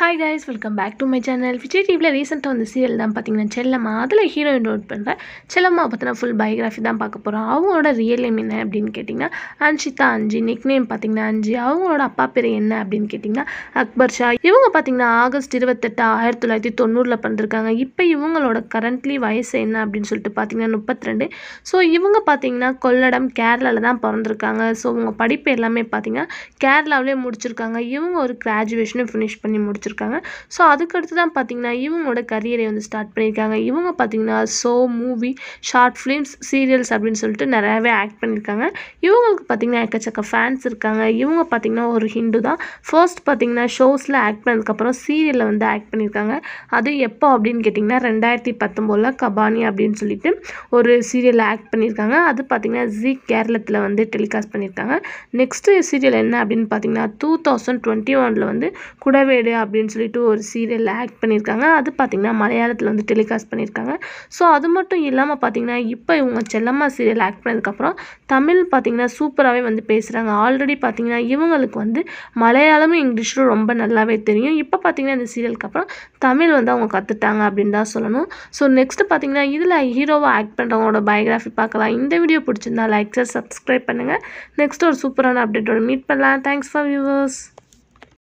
hi guys welcome back to my channel Vijay டிவியில் ரீசெண்டாக வந்து சீரியல் தான் பார்த்தீங்கன்னா செல்லம்மா அதில் ஹீரோயின் நோட் பண்ணுறேன் செல்லம்மா பற்றின ஃபுல் பயோகிராஃபி தான் பார்க்க போகிறோம் அவங்களோட ரியல் நேம் என்ன அப்படின்னு கேட்டிங்கன்னா அன்ஷிதா அஞ்சு நிக் நேம் பார்த்தீங்கன்னா அஞ்சு அவங்களோட அப்பா பேர் என்ன அப்படின்னு கேட்டிங்கன்னா அக்பர் ஷா இவங்க பார்த்தீங்கன்னா ஆகஸ்ட் இருபத்தெட்டு ஆயிரத்தி தொள்ளாயிரத்தி தொண்ணூறில் பிறந்திருக்காங்க இப்போ இவங்களோட கரண்ட்லி வயசு என்ன அப்படின்னு சொல்லிட்டு பார்த்தீங்கன்னா முப்பத்தி ரெண்டு ஸோ இவங்க பார்த்தீங்கன்னா கொள்ளடம் கேரளாவில் தான் பிறந்திருக்காங்க ஸோ இவங்க படிப்பு எல்லாமே பார்த்தீங்கன்னா கேரளாவிலே முடிச்சிருக்காங்க இவங்க ஒரு கிராஜுவேஷனும் ஃபினிஷ் பண்ணி முடிச்சிருக்காங்க ஸோ அதுக்கடுத்து தான் பார்த்தீங்கன்னா இவங்களோட கரியரை வந்து ஸ்டார்ட் பண்ணியிருக்காங்க இவங்க பார்த்தீங்கன்னா show movie short films serials அப்படின்னு சொல்லிட்டு நிறையாவே ஆக்ட் பண்ணியிருக்காங்க இவங்களுக்கு பார்த்தீங்கன்னா எக்கச்சக்க ஃபேன்ஸ் இருக்காங்க இவங்க பார்த்தீங்கன்னா ஒரு ஹிந்து தான் ஃபர்ஸ்ட் பார்த்தீங்கன்னா ஷோஸில் ஆக்ட் பண்ணதுக்கப்புறம் சீரியலில் வந்து ஆக்ட் பண்ணியிருக்காங்க அது எப்போ அப்படின்னு கேட்டிங்கன்னா ரெண்டாயிரத்தி பத்தொம்போதில் கபானி அப்படின்னு சொல்லிட்டு ஒரு சீரியலில் ஆக்ட் பண்ணியிருக்காங்க அது பார்த்தீங்கன்னா ஜி கேரளத்தில் வந்து டெலிகாஸ்ட் பண்ணியிருக்காங்க நெக்ஸ்ட்டு சீரியல் என்ன அப்படின்னு பார்த்தீங்கன்னா டூ தௌசண்ட் டுவெண்ட்டி ஒனில் வந்து குடவேடு அப்படின்னு சொல்லிட்டு ஒரு சீரியலில் ஆக்ட் பண்ணியிருக்காங்க அது பார்த்தீங்கன்னா மலையாளத்தில் வந்து டெலிகாஸ்ட் பண்ணியிருக்காங்க ஸோ அது மட்டும் இல்லாமல் பார்த்தீங்கன்னா இப்போ இவங்க செல்லம்மா சீரியல் ஆக்ட் பண்ணதுக்கப்புறம் தமிழ் பார்த்தீங்கன்னா சூப்பராகவே வந்து பேசுகிறாங்க ஆல்ரெடி பார்த்தீங்கன்னா இவங்களுக்கு வந்து மலையாளமும் இங்கிலீஷும் ரொம்ப நல்லாவே தெரியும் இப்போ பார்த்தீங்கன்னா இந்த சீரியலுக்கு அப்புறம் தமிழ் வந்து அவங்க கற்றுட்டாங்க அப்படின்னு தான் சொல்லணும் ஸோ நெக்ஸ்ட் பார்த்தீங்கன்னா இதில் ஹீரோவாக ஆக்ட் பண்ணுறவங்களோட பயோகிராஃபி பார்க்கலாம் இந்த வீடியோ பிடிச்சிருந்தா லைக் சார் சப்ஸ்கிரைப் பண்ணுங்கள் நெக்ஸ்ட் ஒரு சூப்பரான அப்டேட்டோட மீட் பண்ணலாம் தேங்க்ஸ் ஃபார் வியூவர்ஸ்